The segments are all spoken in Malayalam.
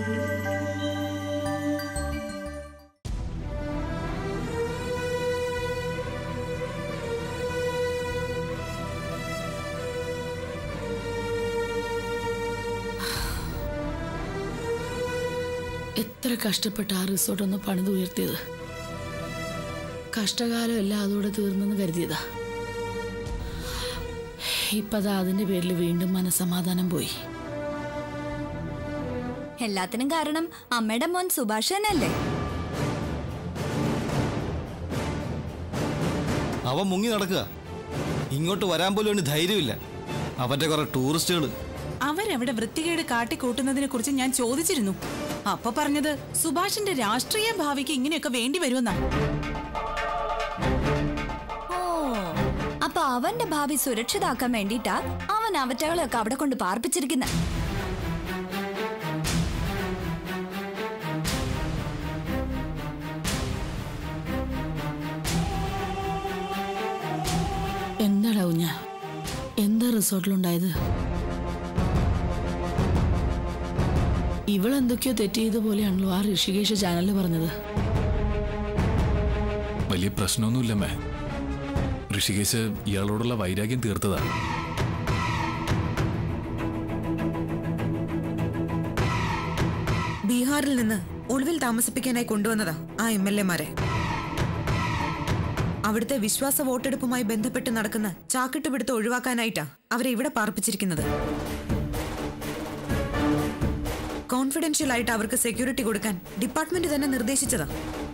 എത്ര കഷ്ടപ്പെട്ട് ആ റിസോർട്ട് ഒന്ന് പണിത് ഉയർത്തിയത് കഷ്ടകാലം എല്ലാം അതോടെ തീർന്നെന്ന് കരുതിയതാ ഇപ്പതാ അതിന്റെ പേരിൽ വീണ്ടും മനസമാധാനം പോയി എല്ലാത്തിനും കാരണം അമ്മയുടെ മോൻ സുഭാഷ് തന്നെയല്ലേ അവൻ മുങ്ങി നടക്കുക ഇങ്ങോട്ട് വരാൻ പോലും അവന് ധൈര്യമില്ല അവന്റെ കുറെ ടൂറിസ്റ്റുകൾ അവരവിടെ വൃത്തികേട് കാട്ടിക്കൂട്ടുന്നതിനെ കുറിച്ച് ഞാൻ ചോദിച്ചിരുന്നു അപ്പൊ പറഞ്ഞത് സുഭാഷിന്റെ രാഷ്ട്രീയ ഭാവിക്ക് ഇങ്ങനെയൊക്കെ വേണ്ടി വരുമെന്നാ ഓ അപ്പൊ അവന്റെ ഭാവി സുരക്ഷിതാക്കാൻ വേണ്ടിട്ടാ അവൻ അവറ്റകളെയൊക്കെ അവിടെ കൊണ്ട് പാർപ്പിച്ചിരിക്കുന്നത് എന്താടാ കുഞ്ഞ എന്താ റിസോർട്ടിലുണ്ടായത് ഇവളെന്തൊക്കെയോ തെറ്റ് ചെയ്ത പോലെയാണല്ലോ ആ ഋഷികേശ് ചാനലിൽ പറഞ്ഞത് വലിയ പ്രശ്നമൊന്നുമില്ലമ്മേ ഋഷികേശ് ഇയാളോടുള്ള വൈരാഗ്യം തീർത്തതാ ബീഹാറിൽ നിന്ന് ഒളിവിൽ താമസിപ്പിക്കാനായി കൊണ്ടുവന്നതാ ആ എം എൽ എമാരെ അവിടുത്തെ വിശ്വാസ വോട്ടെടുപ്പുമായി ബന്ധപ്പെട്ട് നടക്കുന്ന ചാക്കിട്ടുപിടുത്തം ഒഴിവാക്കാനായിട്ടാ അവരെ ഇവിടെ പാർപ്പിച്ചിരിക്കുന്നത് കോൺഫിഡൻഷ്യൽ ആയിട്ട് അവർക്ക് സെക്യൂരിറ്റി കൊടുക്കാൻ ഡിപ്പാർട്ട്മെന്റ് തന്നെ നിർദ്ദേശിച്ചതാ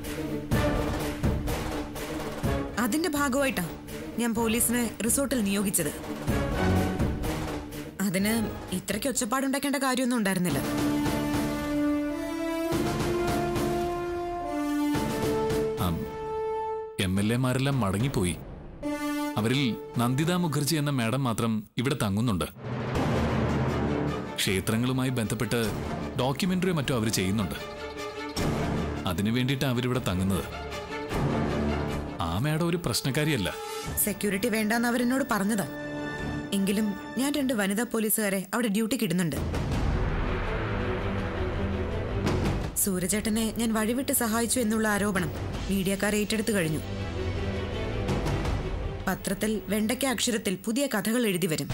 അതിന്റെ ഭാഗമായിട്ടാ ഞാൻ പോലീസിനെ റിസോർട്ടിൽ നിയോഗിച്ചത് അതിന് ഇത്രയ്ക്ക് ഒച്ചപ്പാടുണ്ടാക്കേണ്ട കാര്യമൊന്നും ഉണ്ടായിരുന്നില്ല എം എൽ എമാരെല്ലാം മടങ്ങിപ്പോയി അവരിൽ നന്ദിത മുഖർജി എന്ന മാഡം മാത്രം ഇവിടെ തങ്ങുന്നുണ്ട് ക്ഷേത്രങ്ങളുമായി ബന്ധപ്പെട്ട് ഡോക്യുമെന്ററിയോ മറ്റോ അവർ ചെയ്യുന്നുണ്ട് അതിനു വേണ്ടിയിട്ടാണ് അവരിവിടെ തങ്ങുന്നത് ആ മാഡം ഒരു പ്രശ്നക്കാരിയല്ല സെക്യൂരിറ്റി വേണ്ടാന്ന് അവരെന്നോട് പറഞ്ഞതാ എങ്കിലും ഞാൻ രണ്ട് വനിതാ പോലീസുകാരെ അവിടെ ഡ്യൂട്ടിക്ക് ഇടുന്നുണ്ട് സൂരജേട്ടനെ ഞാൻ വഴിവിട്ട് സഹായിച്ചു എന്നുള്ള ആരോപണം മീഡിയക്കാർ ഏറ്റെടുത്തു കഴിഞ്ഞു പത്രത്തിൽ വെണ്ടയ്ക്ക അക്ഷരത്തിൽ പുതിയ കഥകൾ എഴുതി വരും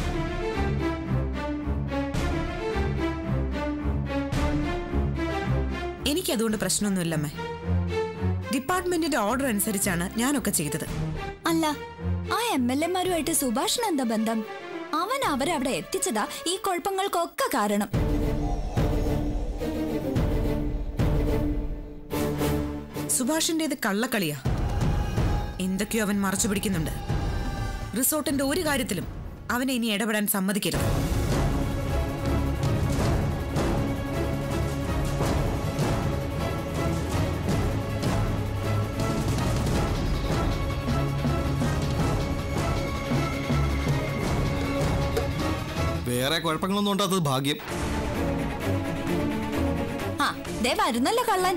എനിക്കതുകൊണ്ട് പ്രശ്നമൊന്നുമില്ലമ്മേ ഡിപ്പാർട്ട്മെന്റിന്റെ ഓർഡർ അനുസരിച്ചാണ് ഞാനൊക്കെ ചെയ്തത് അല്ല ആ എം എൽ എമാരുമായിട്ട് സുഭാഷിന് എന്താ ബന്ധം അവൻ അവരെ അവിടെ എത്തിച്ചതാ ഈ കുഴപ്പങ്ങൾക്കൊക്കെ കാരണം സുഭാഷിന്റേത് കള്ളക്കളിയാ എന്തൊക്കെയോ അവൻ മറച്ചു പിടിക്കുന്നുണ്ട് റിസോർട്ടിന്റെ ഒരു കാര്യത്തിലും അവനെ ഇനി ഇടപെടാൻ സമ്മതിക്കരുത് വേറെ കുഴപ്പങ്ങളൊന്നും ഉണ്ടാത്തത് ഭാഗ്യം ആ ദേ വരുന്നല്ലോ കള്ളൻ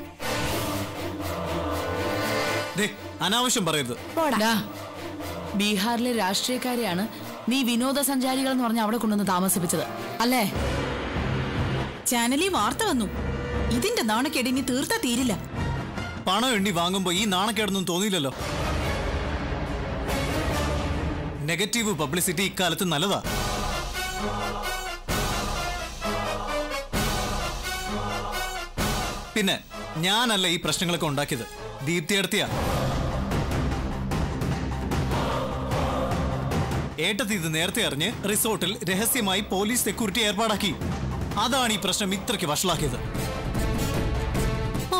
ദേ, അനാവശ്യം പറയരുത് ഡാ, ബീഹാറിലെ രാഷ്ട്രീയക്കാരെയാണ് നീ വിനോദസഞ്ചാരികൾ എന്ന് പറഞ്ഞ് അവിടെ കൊണ്ടുവന്ന് താമസിപ്പിച്ചത് അല്ലേ ചാനലിൽ വാർത്ത വന്നു ഇതിന്റെ നാണക്കേട് ഇനി തീർത്താ തീരില്ല പണം എണ്ണി വാങ്ങുമ്പോ ഈ നാണക്കേടൊന്നും തോന്നിയില്ലല്ലോ നെഗറ്റീവ് പബ്ലിസിറ്റി ഇക്കാലത്ത് നല്ലതാ പിന്നെ ഞാനല്ല ഈ പ്രശ്നങ്ങളൊക്കെ ഉണ്ടാക്കിയത് ദീപ്തിയടത്തിയ ഏട്ടത്തി ഇത് നേരത്തെ അറിഞ്ഞ് റിസോർട്ടിൽ രഹസ്യമായി പോലീസ് സെക്യൂരിറ്റി ഏർപ്പാടാക്കി അതാണ് ഈ പ്രശ്നം ഇത്രയ്ക്ക് വഷളാക്കിയത് ഓ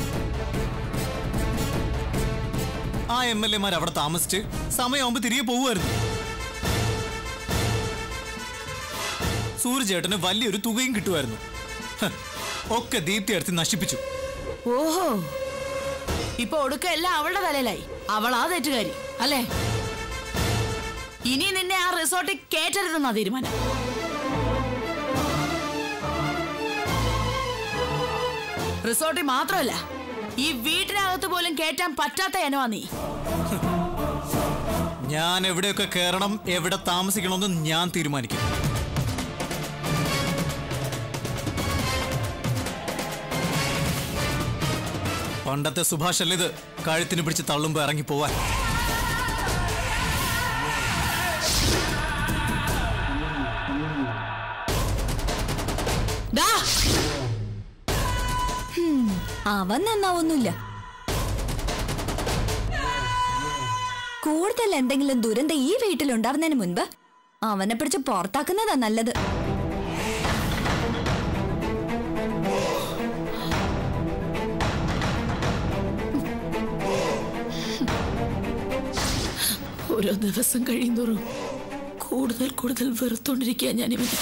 ആ എം എൽ എമാർ അവിടെ താമസിച്ച് സമയമാകുമ്പോ തിരികെ പോവുമായിരുന്നു സൂര്യചേട്ടന് വലിയൊരു തുകയും കിട്ടുമായിരുന്നു ഹ്, ഒക്കെ ദീപ്തി അടുത്ത് നശിപ്പിച്ചു ഓഹോ ഇപ്പൊ ഒടുക്ക എല്ലാം അവളുടെ തലയിലായി അവളാ തെറ്റുകാരി അല്ലേ ഇനി നിന്നെ ആ റിസോർട്ടിൽ കേറ്റരുതെന്നാ തീരുമാനം റിസോർട്ടിൽ മാത്രമല്ല ഈ വീട്ടിനകത്ത് പോലും കേറ്റാൻ പറ്റാത്ത ഇനമാ നീ ഞാൻ എവിടെയൊക്കെ കയറണം എവിടെ താമസിക്കണമെന്ന് ഞാൻ തീരുമാനിക്കും പണ്ടത്തെ സുഭാഷ് അല്ലിത് കഴുത്തിന് പിടിച്ച് തള്ളുമ്പോ ഇറങ്ങി പോവാൻ ഡാ അവൻ നന്നാവൊന്നുമില്ല കൂടുതൽ എന്തെങ്കിലും ദുരന്തം ഈ വീട്ടിലുണ്ടാവുന്നതിന് മുൻപ് അവനെ പിടിച്ച് പുറത്താക്കുന്നതാ നല്ലത് ഓരോ ദിവസം കഴിയുന്തോറും കൂടുതൽ കൂടുതൽ വെറുത്തോണ്ടിരിക്കുക ഞാനിവന്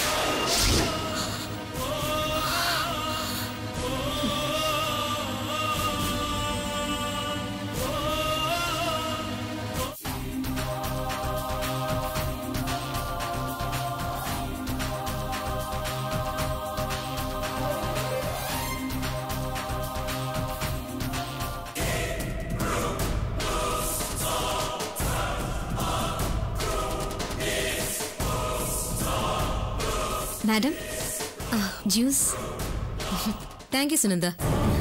madam juice thank you Sunanda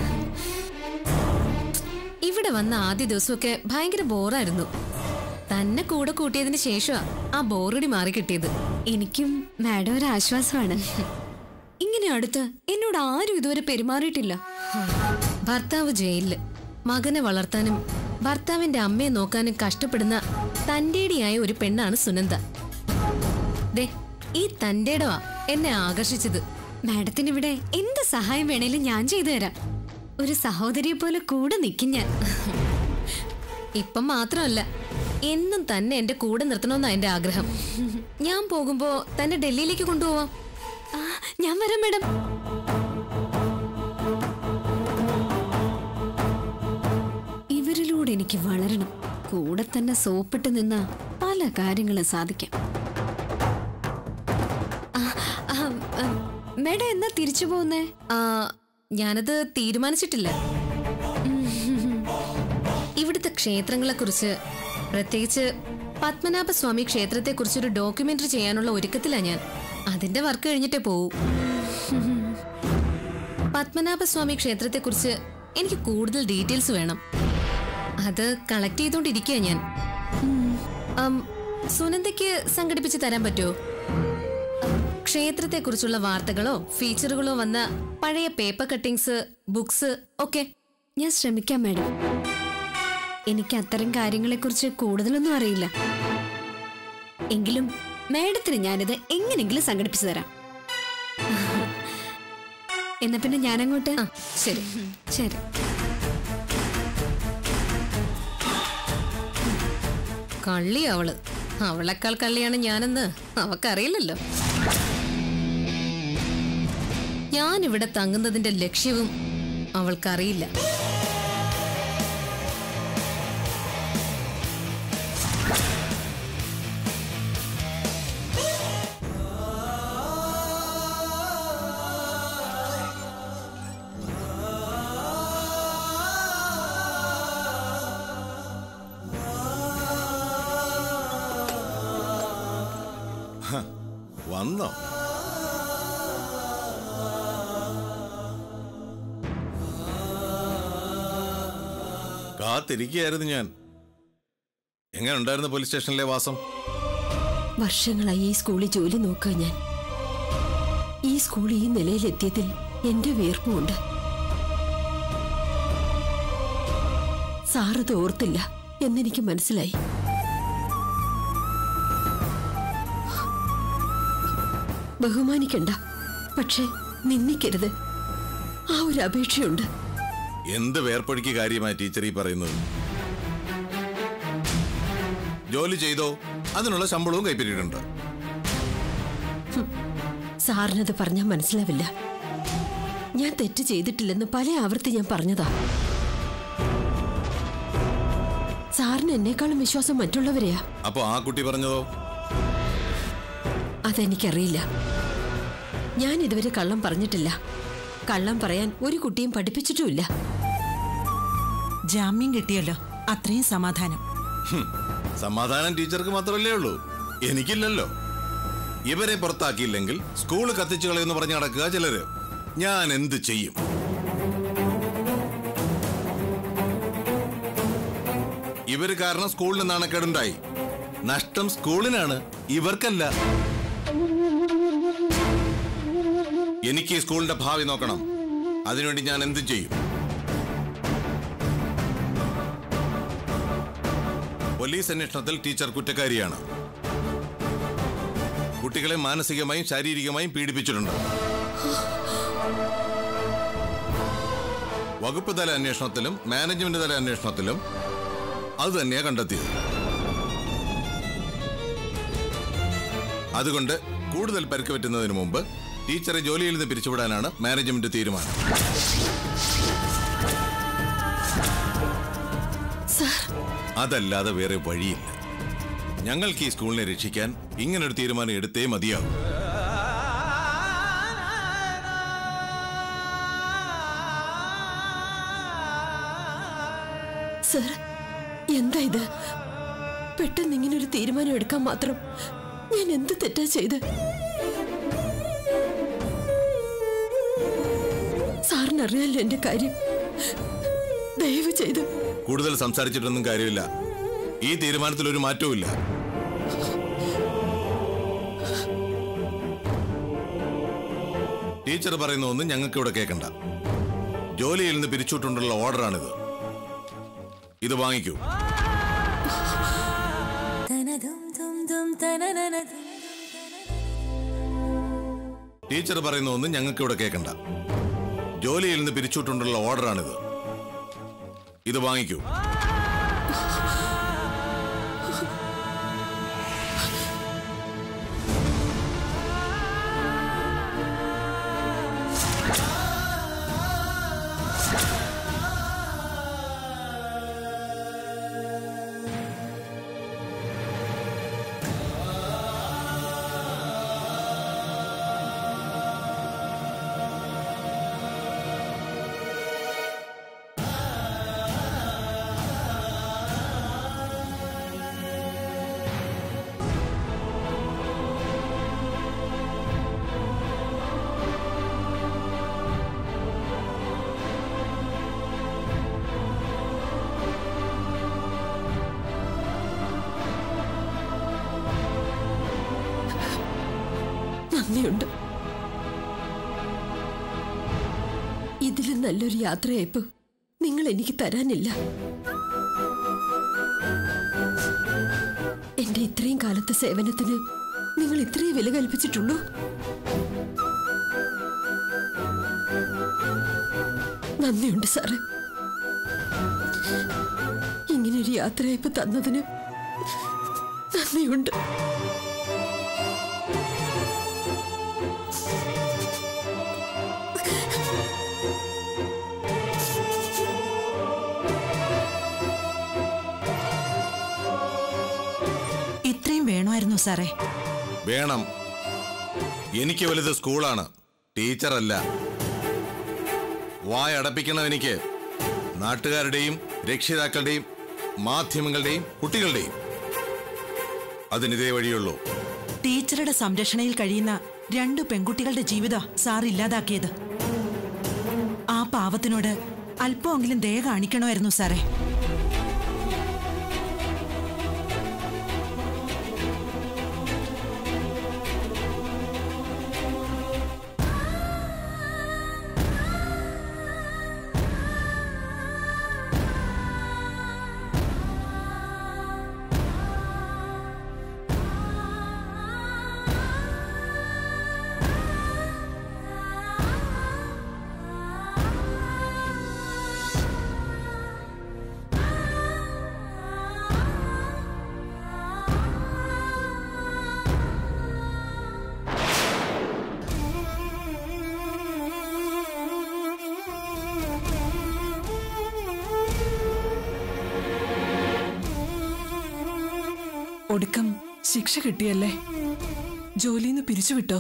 ഇവിടെ വന്ന ആദ്യ ദിവസമൊക്കെ ഭയങ്കര ബോറായിരുന്നു തന്നെ കൂടെ കൂട്ടിയതിന് ശേഷമാ ആ ബോറടി മാറി കിട്ടിയത് എനിക്കും മാഡം ഒരു ആശ്വാസമാണ് ഇങ്ങനെ അടുത്ത് എന്നോട് ആരും ഇതുവരെ പെരുമാറിയിട്ടില്ല ഭർത്താവ് ജയിലില് മകനെ വളർത്താനും ഭർത്താവിന്റെ അമ്മയെ നോക്കാനും കഷ്ടപ്പെടുന്ന തന്റേടിയായ ഒരു പെണ്ണാണ് സുനന്ദ ദേ ഈ തന്റേടവാ എന്നെ ആകർഷിച്ചത് മാഡത്തിന് ഇവിടെ എന്ത് സഹായം വേണേലും ഞാൻ ചെയ്തു തരാം ഒരു സഹോദരിയെ പോലെ കൂടെ നിൽക്കും ഞാൻ ഇപ്പം മാത്രമല്ല എന്നും തന്നെ എന്റെ കൂടെ നിർത്തണമെന്നാ എന്റെ ആഗ്രഹം ഞാൻ പോകുമ്പോ തന്നെ ഡൽഹിയിലേക്ക് കൊണ്ടുപോവാം ആ, ഞാൻ വരാം മാഡം ഇവരിലൂടെ എനിക്ക് വളരണം കൂടെ തന്നെ സോപ്പിട്ട് നിന്ന പല കാര്യങ്ങളും സാധിക്കാം ആ, ആ, ആ, മേഡം എന്നാ തിരിച്ചു പോകുന്നേ ആ ഞാനത് തീരുമാനിച്ചിട്ടില്ല ഇവിടുത്തെ ക്ഷേത്രങ്ങളെ കുറിച്ച് പ്രത്യേകിച്ച് പത്മനാഭസ്വാമി ക്ഷേത്രത്തെ കുറിച്ചൊരു ഡോക്യുമെന്ററി ചെയ്യാനുള്ള ഒരുക്കത്തിലാ ഞാൻ അതിന്റെ വർക്ക് കഴിഞ്ഞിട്ടേ പോവൂ പത്മനാഭസ്വാമി ക്ഷേത്രത്തെ കുറിച്ച് എനിക്ക് കൂടുതൽ ഡീറ്റെയിൽസ് വേണം അത് കളക്ട് ചെയ്തോണ്ടിരിക്കുക ഞാൻ ഉം, സുനന്ദയ്ക്ക് സംഘടിപ്പിച്ച് തരാൻ പറ്റുമോ ക്ഷേത്രത്തെക്കുറിച്ചുള്ള വാർത്തകളോ ഫീച്ചറുകളോ വന്ന പഴയ പേപ്പർ കട്ടിങ്സ് ബുക്സ് ഒക്കെ ഞാൻ ശ്രമിക്കാം മാഡം എനിക്ക് അത്തരം കാര്യങ്ങളെക്കുറിച്ച് കൂടുതലൊന്നും അറിയില്ല എങ്കിലും മാഡത്തിന് ഞാനിത് എങ്ങനെങ്കിലും സംഘടിപ്പിച്ചു തരാം എന്നാ പിന്നെ ഞാനങ്ങോട്ട് ശരി ശരി കള്ളി അവള് അവളെക്കാൾ കള്ളിയാണ് ഞാനെന്ന് അവക്കറിയില്ലല്ലോ ഞാൻ ഇവിടെ തങ്ങുന്നതിന്റെ ലക്ഷ്യവും അവൾക്കറിയില്ല വന്നോ കാത്തിരിക്കുകയായിരുന്നു ഞാൻ എങ്ങനെ ഉണ്ടായിരുന്നു പോലീസ് സ്റ്റേഷനിലെ വാസം വർഷങ്ങളായി ഈ സ്കൂളിൽ ജോലി നോക്കുക ഞാൻ ഈ സ്കൂൾ ഈ നിലയിലെത്തിയതിൽ എന്റെ വീർപ്പുമുണ്ട് സാറത് ഓർത്തില്ല എന്നെനിക്ക് മനസ്സിലായി ബഹുമാനിക്കണ്ട പക്ഷെ നിന്ദിക്കരുത് ആ ഒരു അപേക്ഷയുണ്ട് എന്ത് വേർപ്പൊഴിക്ക് കാര്യമായി ടീച്ചർ ഈ പറയുന്നത് ജോലി ചെയ്തോ അതിനുള്ള ശമ്പളവും കൈപ്പറ്റിയിട്ടുണ്ട് സാറിനത് പറഞ്ഞാൽ മനസ്സിലാവില്ല ഞാൻ തെറ്റ് ചെയ്തിട്ടില്ലെന്ന് പല ആവർത്തി ഞാൻ പറഞ്ഞതാ സാറിന് എന്നെക്കാളും വിശ്വാസം മറ്റുള്ളവരെയാ അപ്പൊ ആ കുട്ടി പറഞ്ഞതോ അതെനിക്കറിയില്ല ഞാൻ ഇതുവരെ കള്ളം പറഞ്ഞിട്ടില്ല കള്ളം പറയാൻ ഒരു കുട്ടിയും പഠിപ്പിച്ചിട്ടുമില്ല ജാമ്യം കിട്ടിയല്ലോ അത്രയും സമാധാനം ഹും, സമാധാനം ടീച്ചർക്ക് മാത്രമല്ലേ ഉള്ളൂ എനിക്കില്ലല്ലോ ഇവരെ പുറത്താക്കിയില്ലെങ്കിൽ സ്കൂൾ കത്തിച്ചു കളയെന്ന് പറഞ്ഞ് നടക്കുക ചിലര് ഞാൻ എന്ത് ചെയ്യും ഇവര് കാരണം സ്കൂളിന് നാണക്കേടുണ്ടായി നഷ്ടം സ്കൂളിനാണ് ഇവർക്കല്ല എനിക്ക് ഈ സ്കൂളിന്റെ ഭാവി നോക്കണം അതിനുവേണ്ടി ഞാൻ എന്തും ചെയ്യും പോലീസ് അന്വേഷണത്തിൽ ടീച്ചർ കുറ്റക്കാരിയാണ് കുട്ടികളെ മാനസികമായും ശാരീരികമായും പീഡിപ്പിച്ചിട്ടുണ്ട് വകുപ്പ് തല അന്വേഷണത്തിലും മാനേജ്മെന്റ് തല അന്വേഷണത്തിലും അത് തന്നെയാ കണ്ടെത്തിയത് അതുകൊണ്ട് കൂടുതൽ പരിക്ക് പറ്റുന്നതിന് മുമ്പ് ടീച്ചറെ ജോലിയിൽ നിന്ന് പിരിച്ചുവിടാനാണ് മാനേജ്മെന്റ് തീരുമാനം അതല്ലാതെ വേറെ വഴിയില്ല ഞങ്ങൾക്ക് ഈ സ്കൂളിനെ രക്ഷിക്കാൻ ഇങ്ങനൊരു തീരുമാനം എടുത്തേ മതിയാവും സർ എന്താ ഇത് പെട്ടെന്ന് ഇങ്ങനെ ഒരു തീരുമാനം എടുക്കാൻ മാത്രം ഞാൻ എന്ത് തെറ്റാ ചെയ്ത് സാറിന് അറിയാലോ എന്റെ കാര്യം ദയവ് ചെയ്ത് കൂടുതൽ സംസാരിച്ചിട്ടൊന്നും കാര്യമില്ല ഈ തീരുമാനത്തിൽ ഒരു മാറ്റവും ഇല്ല ടീച്ചർ പറയുന്ന ഒന്നും ഞങ്ങൾക്ക് ഇവിടെ കേൾക്കണ്ട ജോലിയിൽ നിന്ന് പിരിച്ചുവിട്ടുള്ള ഓർഡറാണിത് ഇത് വാങ്ങിക്കൂ ടീച്ചർ പറയുന്ന ഒന്നും ഞങ്ങൾക്ക് ഇവിടെ കേൾക്കണ്ട ജോലിയിൽ നിന്ന് പിരിച്ചുവിട്ടുള്ള ഓർഡറാണിത് ഇത് വാങ്ങിക്കൂ നന്ദിയുണ്ട് ഇതിലും നല്ലൊരു യാത്രയയപ്പ് നിങ്ങൾ എനിക്ക് തരാനില്ല എന്റെ ഇത്രയും കാലത്തെ സേവനത്തിന് നിങ്ങൾ ഇത്രയും വില കൽപ്പിച്ചിട്ടുള്ളൂ നന്ദിയുണ്ട് സാറേ ഇങ്ങനൊരു യാത്രയയപ്പ് തന്നതിന് നന്ദിയുണ്ട് ഇത്രയും വേണമായിരുന്നു സാറേ വേണം എനിക്ക് വലുത് സ്കൂളാണ് ടീച്ചറല്ല വായടപ്പിക്കണം എനിക്ക് നാട്ടുകാരുടെയും രക്ഷിതാക്കളുടെയും മാധ്യമങ്ങളുടെയും കുട്ടികളുടെയും അതിനിതേ വഴിയുള്ളൂ ടീച്ചറുടെ സംരക്ഷണയിൽ കഴിയുന്ന രണ്ടു പെൺകുട്ടികളുടെ ജീവിത സാർ ഇല്ലാതാക്കിയത് ആ പാവത്തിനോട് അല്പമെങ്കിലും ദയ കാണിക്കണമായിരുന്നു സാറേ ഒടുക്കം ശിക്ഷ കിട്ടിയല്ലേ ജോലിന്ന് പിരിച്ചുവിട്ടോ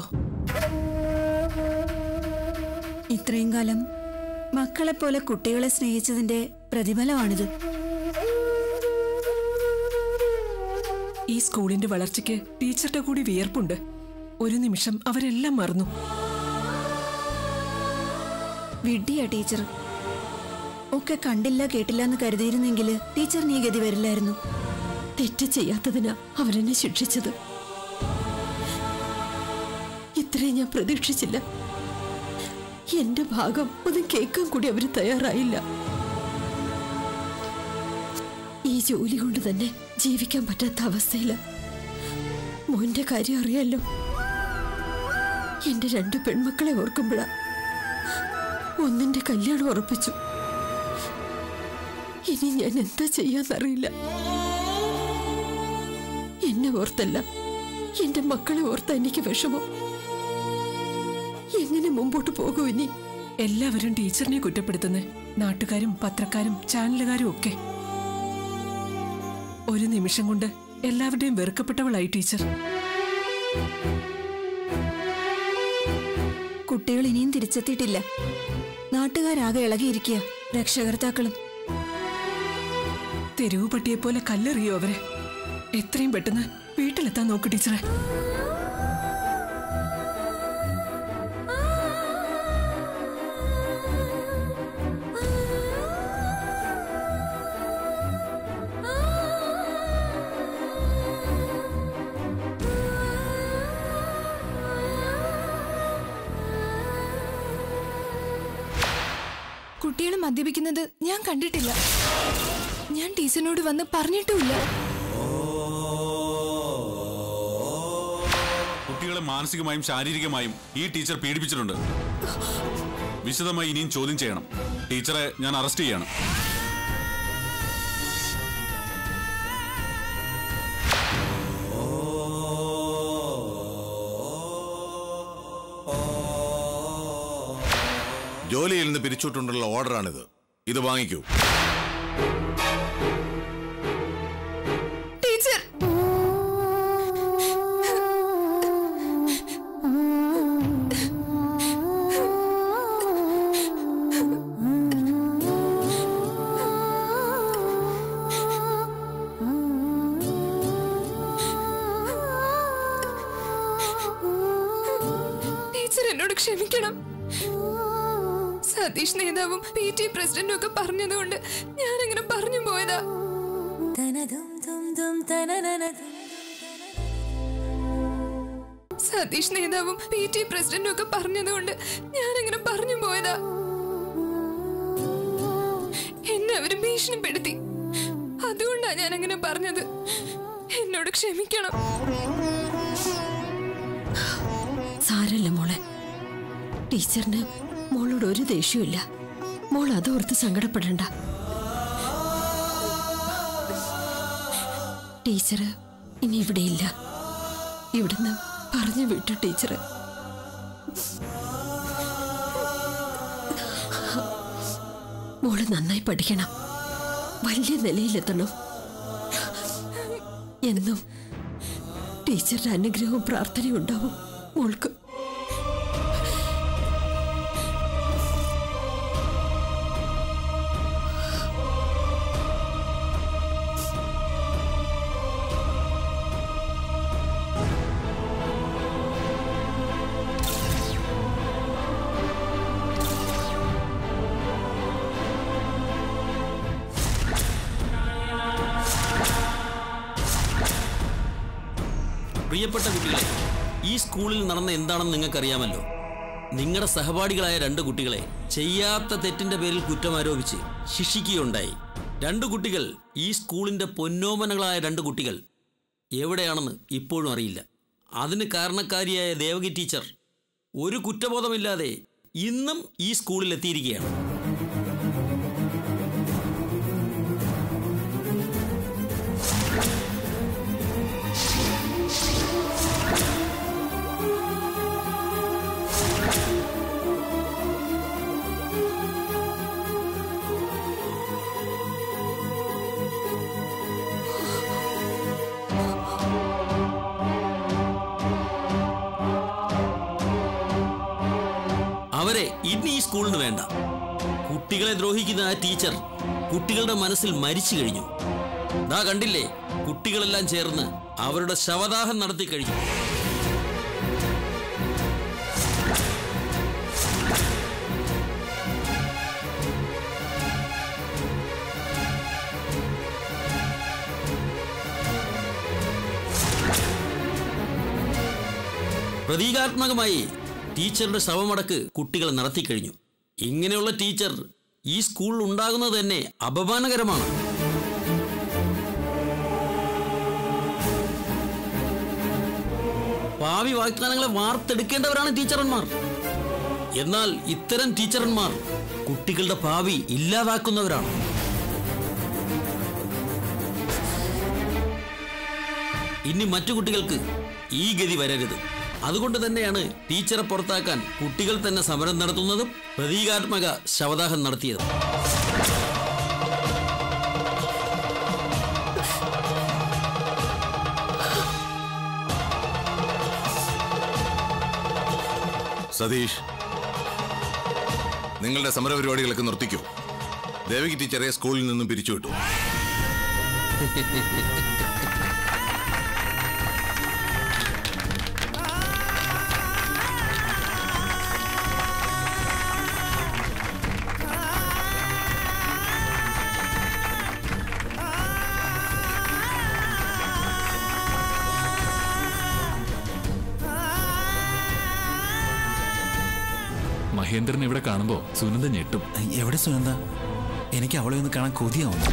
ഇത്രയും കാലം മക്കളെപ്പോലെ കുട്ടികളെ സ്നേഹിച്ചതിന്റെ പ്രതിഫലമാണിത് ഈ സ്കൂളിന്റെ വളർച്ചയ്ക്ക് ടീച്ചറുടെ കൂടി വിയർപ്പുണ്ട് ഒരു നിമിഷം അവരെല്ലാം മറന്നു. വിഡ്ഢിയാ ടീച്ചർ ഒക്കെ കണ്ടില്ല കേട്ടില്ല എന്ന് കരുതിയിരുന്നെങ്കിൽ ടീച്ചറിന് ഈ ഗതി വരില്ലായിരുന്നു തെറ്റ് ചെയ്യാത്തതിനാ അവരെന്നെ ശിക്ഷിച്ചത് ഇത്രയും ഞാൻ പ്രതീക്ഷിച്ചില്ല എന്റെ ഭാഗം ഒന്നും കേൾക്കാൻ കൂടി അവര് തയ്യാറായില്ല ഈ ജോലി കൊണ്ട് തന്നെ ജീവിക്കാൻ പറ്റാത്ത അവസ്ഥയില മോന്റെ കാര്യം അറിയാലോ എന്റെ രണ്ട് പെൺമക്കളെ ഓർക്കുമ്പോഴാ ഒന്നിന്റെ കല്യാണം ഉറപ്പിച്ചു ഇനി ഞാൻ എന്താ ചെയ്യാന്നറിയില്ല എന്നെ ഓർത്തല്ല എന്റെ മക്കളെ ഓർത്ത എനിക്ക് വിഷമം എങ്ങനെ മുമ്പോട്ട് പോകും ഇനി എല്ലാവരും ടീച്ചറിനെ കുറ്റപ്പെടുത്തുന്നേ നാട്ടുകാരും പത്രക്കാരും ചാനലുകാരും ഒക്കെ ഒരു നിമിഷം കൊണ്ട് എല്ലാവരുടെയും വെറുക്കപ്പെട്ടവളായി ടീച്ചർ കുട്ടികൾ ഇനിയും തിരിച്ചെത്തിയിട്ടില്ല നാട്ടുകാരാകെ ഇളകിയിരിക്കുക രക്ഷകർത്താക്കളും തെരുവ് പട്ടിയെ പോലെ കല്ലെറിയോ അവരെ എത്രയും പെട്ടെന്ന് വീട്ടിലെത്താൻ നോക്ക് ടീച്ചറെ കുട്ടികൾ മദ്യപിക്കുന്നത് ഞാൻ കണ്ടിട്ടില്ല ഞാൻ ടീച്ചറിനോട് വന്ന് പറഞ്ഞിട്ടുമില്ല കുട്ടികളെ മാനസികമായും ശാരീരികമായും ഈ ടീച്ചർ പീഡിപ്പിച്ചിട്ടുണ്ട് വിശദമായി ഇനിയും ചോദ്യം ചെയ്യണം ടീച്ചറെ ഞാൻ അറസ്റ്റ് ചെയ്യണം ജോലിയിൽ നിന്ന് പിരിച്ചുവിട്ടുള്ള ഓർഡറാണിത് ഇത് വാങ്ങിക്കൂ ടീച്ചർ ടീച്ചർ എന്നോട് ക്ഷമിക്കണം സതീഷ് നേതാവും പി ടി പ്രസിഡന്റും ഒക്കെ പറഞ്ഞതുകൊണ്ട് ഞാനങ്ങനെ പറഞ്ഞു പോയതാ സതീഷ് നേതാവും പി ടി പ്രസിഡന്റും ഒക്കെ പറഞ്ഞതുകൊണ്ട് ഞാനങ്ങനെ പറഞ്ഞു പോയതാ എന്നെ അവര് ഭീഷണിപ്പെടുത്തി അതുകൊണ്ടാ ഞാൻ അങ്ങനെ പറഞ്ഞത് എന്നോട് ക്ഷമിക്കണം സാരല്ല മോളെ ടീച്ചറിന് മോളോട് ഒരു ദേഷ്യമില്ല മോൾ അതോർത്ത് സങ്കടപ്പെടണ്ട ടീച്ചർ ഇനി ഇവിടെയില്ല ഇവിടുന്ന് പറഞ്ഞു വിട്ടു ടീച്ചർ മോള് നന്നായി പഠിക്കണം വലിയ നിലയിലെത്തണം എന്നും ടീച്ചറുടെ അനുഗ്രഹവും പ്രാർത്ഥനയും ഉണ്ടാവും മോൾക്ക് പ്രിയപ്പെട്ട കുട്ടികളെ ഈ സ്കൂളിൽ നടന്ന എന്താണെന്ന് നിങ്ങൾക്കറിയാമല്ലോ നിങ്ങളുടെ സഹപാഠികളായ രണ്ട് കുട്ടികളെ ചെയ്യാത്ത തെറ്റിന്റെ പേരിൽ കുറ്റം ആരോപിച്ച് ശിക്ഷിക്കുകയുണ്ടായി രണ്ട് കുട്ടികൾ ഈ സ്കൂളിന്റെ പൊന്നോമനകളായ രണ്ട് കുട്ടികൾ എവിടെയാണെന്ന് ഇപ്പോഴും അറിയില്ല അതിന് കാരണക്കാരിയായ ദേവകി ടീച്ചർ ഒരു കുറ്റബോധമില്ലാതെ ഇന്നും ഈ സ്കൂളിൽ എത്തിയിരിക്കുകയാണ് അവരെ ഇനി ഈ സ്കൂളിന് വേണ്ട കുട്ടികളെ ദ്രോഹിക്കുന്ന ആ ടീച്ചർ കുട്ടികളുടെ മനസ്സിൽ മരിച്ചു കഴിഞ്ഞു ദാ കണ്ടില്ലേ കുട്ടികളെല്ലാം ചേർന്ന് അവരുടെ ശവദാഹം നടത്തി കഴിഞ്ഞു പ്രതീകാത്മകമായി ടീച്ചറുടെ ശവമടക്ക് കുട്ടികൾ നടത്തിക്കഴിഞ്ഞു ഇങ്ങനെയുള്ള ടീച്ചർ ഈ സ്കൂളിൽ ഉണ്ടാകുന്നത് തന്നെ അപമാനകരമാണ് ഭാവി വാഗ്ദാനങ്ങളെ വാർത്തെടുക്കേണ്ടവരാണ് ടീച്ചർമാർ എന്നാൽ ഇത്തരം ടീച്ചർമാർ കുട്ടികളുടെ ഭാവി ഇല്ലാതാക്കുന്നവരാണ് ഇനി മറ്റു കുട്ടികൾക്ക് ഈ ഗതി വരരുത് അതുകൊണ്ട് തന്നെയാണ് ടീച്ചറെ പുറത്താക്കാൻ കുട്ടികൾ തന്നെ സമരം നടത്തുന്നതും പ്രതീകാത്മക ശവദാഹം നടത്തിയതും സതീഷ് നിങ്ങളുടെ സമരപരിപാടികളൊക്കെ നിർത്തിക്കൂ ദേവകി ടീച്ചറെ സ്കൂളിൽ നിന്നും പിരിച്ചുവിട്ടു മഹേന്ദ്രൻ ഇവിടെ കാണുമ്പോ സുനന്ദ ഞെട്ടും എവിടെ സുനന്ദ എനിക്ക് അവളെ ഒന്ന് കാണാൻ കൊതിയാവുന്നു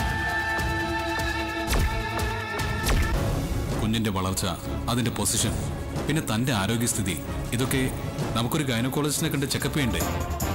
കുഞ്ഞിന്റെ വളർച്ച അതിന്റെ പൊസിഷൻ പിന്നെ തന്റെ ആരോഗ്യസ്ഥിതി ഇതൊക്കെ നമുക്കൊരു ഗൈനക്കോളജിസ്റ്റിനെ കണ്ട് ചെക്കപ്പ് ചെയ്യണ്ടേ